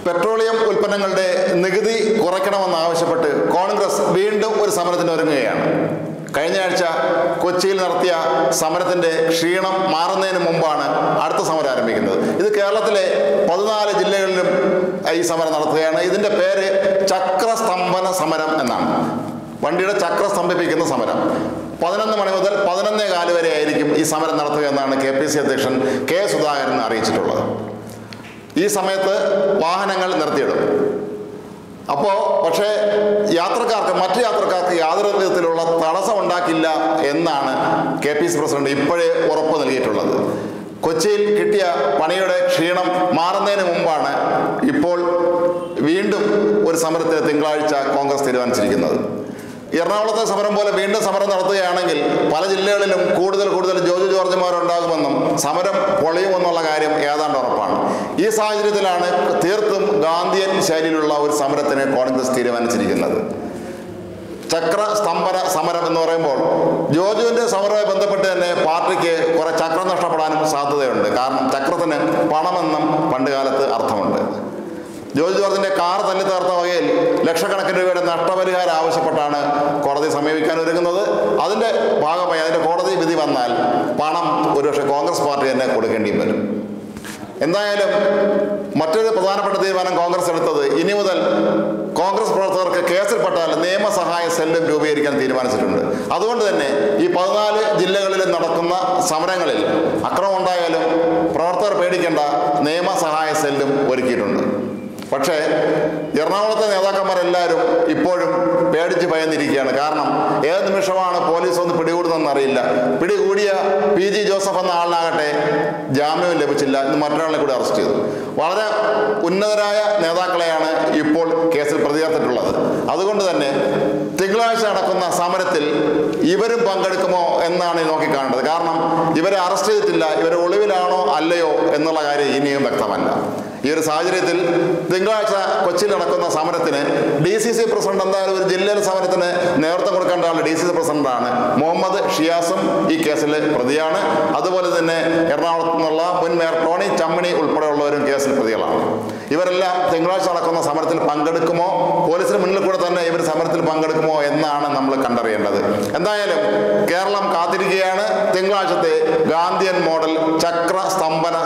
petroleum ഉൽപ്പന്നങ്ങളുടെ നികുതി കുറയ്ക്കണമെന്നാവശ്യപ്പെട്ട് കോൺഗ്രസ് വീണ്ടും ഒരു സമരത്തിന് ഒരുങ്ങുകയാണ് കഴിഞ്ഞ ആഴ്ച കൊച്ചിയിൽ നടത്തിയ സമരത്തിന്റെ ക്ഷീണം മാറുന്നതിന് മുമ്പാണ് അടുത്ത സമരം ആരംഭിക്കുന്നത് ഇത് കേരളത്തിലെ പതിനാല് ജില്ലകളിലും ഈ സമരം നടത്തുകയാണ് ഇതിന്റെ പേര് ചക്രസ്തംഭന സമരം എന്നാണ് വണ്ടിയുടെ ചക്ര സ്തംഭിപ്പിക്കുന്ന സമരം പതിനൊന്ന് മണി മുതൽ പതിനൊന്നേ കാല് വരെ ആയിരിക്കും ഈ സമരം നടത്തുക എന്നാണ് കെ പി സി അധ്യക്ഷൻ കെ സുധാകരൻ അറിയിച്ചിട്ടുള്ളത് ഈ സമയത്ത് വാഹനങ്ങൾ നിർത്തിയിടും അപ്പോൾ പക്ഷേ യാത്രക്കാർക്ക് മറ്റു യാത്രക്കാർക്ക് യാതൊരു വിധത്തിലുള്ള തടസ്സം ഉണ്ടാക്കില്ല എന്നാണ് കെ പി സി പ്രസിഡന്റ് ഇപ്പോഴേ ഉറപ്പ് നൽകിയിട്ടുള്ളത് കൊച്ചിയിൽ കിട്ടിയ പണിയുടെ ക്ഷീണം മാറുന്നതിന് മുമ്പാണ് ഇപ്പോൾ വീണ്ടും ഒരു സമരത്തിന് തിങ്കളാഴ്ച കോൺഗ്രസ് തീരുമാനിച്ചിരിക്കുന്നത് എറണാകുളത്തെ സമരം പോലെ വീണ്ടും സമരം നടത്തുകയാണെങ്കിൽ പല ജില്ലകളിലും കൂടുതൽ കൂടുതൽ ജോജു ജോർജുമാരുണ്ടാകുമെന്നും സമരം പൊളിയുമെന്നുള്ള കാര്യം ഏതാണ്ട് ഉറപ്പാണ് ഈ സാഹചര്യത്തിലാണ് തീർത്തും ഗാന്ധിയൻ ശൈലിയിലുള്ള ഒരു സമരത്തിന് കോൺഗ്രസ് തീരുമാനിച്ചിരിക്കുന്നത് ചക്ര സ്തംഭന സമരം എന്ന് പറയുമ്പോൾ ജോജുവിന്റെ സമരവുമായി ബന്ധപ്പെട്ട് തന്നെ പാർട്ടിക്ക് കുറെ ചക്രം നഷ്ടപ്പെടാനും സാധ്യതയുണ്ട് കാരണം ചക്രത്തിന് പണമെന്നും പണ്ട് കാലത്ത് അർത്ഥമുണ്ട് ജോർജ് ജോർജിന്റെ കാർ തല്ലി തകർത്ത വകയിൽ ലക്ഷക്കണക്കിന് രൂപയുടെ നഷ്ടപരിഹാരം ആവശ്യപ്പെട്ടാണ് കോടതി സമീപിക്കാൻ ഒരുങ്ങുന്നത് അതിന്റെ ഭാഗമായി അതിന്റെ കോടതി വിധി വന്നാൽ പണം ഒരുപക്ഷെ കോൺഗ്രസ് പാർട്ടി തന്നെ കൊടുക്കേണ്ടിയും വരും എന്തായാലും മറ്റൊരു പ്രധാനപ്പെട്ട തീരുമാനം കോൺഗ്രസ് എടുത്തത് ഇനി മുതൽ കോൺഗ്രസ് പ്രവർത്തകർക്ക് കേസിൽപ്പെട്ടാൽ നിയമസഹായ സെല്ലും രൂപീകരിക്കാൻ തീരുമാനിച്ചിട്ടുണ്ട് അതുകൊണ്ട് തന്നെ ഈ പതിനാല് ജില്ലകളിലും നടക്കുന്ന സമരങ്ങളിൽ അക്രമം ഉണ്ടായാലും പ്രവർത്തകർ പേടിക്കേണ്ട നിയമസഹായ സെല്ലും ഒരുക്കിയിട്ടുണ്ട് പക്ഷേ എറണാകുളത്തെ നേതാക്കന്മാരെല്ലാവരും ഇപ്പോഴും പേടിച്ച് ഭയന്നിരിക്കുകയാണ് കാരണം ഏത് നിമിഷമാണ് പോലീസ് ഒന്ന് പിടികൂടുന്നതെന്ന് അറിയില്ല പിടികൂടിയ പി ജി ജോസഫ് എന്ന ആളിനാകട്ടെ ജാമ്യവും ലഭിച്ചില്ല ഇന്ന് മറ്റൊരാളെ കൂടി അറസ്റ്റ് ചെയ്തു വളരെ ഉന്നതരായ നേതാക്കളെയാണ് ഇപ്പോൾ കേസിൽ പ്രതിചേർത്തിട്ടുള്ളത് അതുകൊണ്ട് തന്നെ തിങ്കളാഴ്ച നടക്കുന്ന സമരത്തിൽ ഇവരും പങ്കെടുക്കുമോ എന്നാണ് ഈ നോക്കിക്കാണേണ്ടത് കാരണം ഇവരെ അറസ്റ്റ് ചെയ്തിട്ടില്ല ഇവർ ഒളിവിലാണോ അല്ലയോ എന്നുള്ള കാര്യം ഇനിയും വ്യക്തമല്ല ഈ ഒരു സാഹചര്യത്തിൽ തിങ്കളാഴ്ച കൊച്ചിയിൽ നടക്കുന്ന സമരത്തിന് ഡി സി സി പ്രസിഡന്റ് എന്തായാലും ഒരു ജില്ലയിലെ സമരത്തിന് നേതൃത്വം കൊടുക്കേണ്ട ആൾ ഡി സി സി പ്രസിഡന്റാണ് മുഹമ്മദ് ഷിയാസും ഈ കേസിൽ പ്രതിയാണ് അതുപോലെ തന്നെ എറണാകുളത്ത് നിന്നുള്ള മുൻ മേയർ ടോണി ചമ്മണി ഉൾപ്പെടെയുള്ളവരും കേസിൽ പ്രതികളാണ് ഇവരെല്ലാം തിങ്കളാഴ്ച നടക്കുന്ന സമരത്തിൽ പങ്കെടുക്കുമോ പോലീസിന് മുന്നിൽ കൂടെ തന്നെ ഇവർ സമരത്തിൽ പങ്കെടുക്കുമോ എന്നാണ് നമ്മൾ കണ്ടറിയേണ്ടത് എന്തായാലും കേരളം കാത്തിരിക്കുകയാണ് തിങ്കളാഴ്ചത്തെ ഗാന്ധിയൻ മോഡൽ ചക്ര സ്തംഭന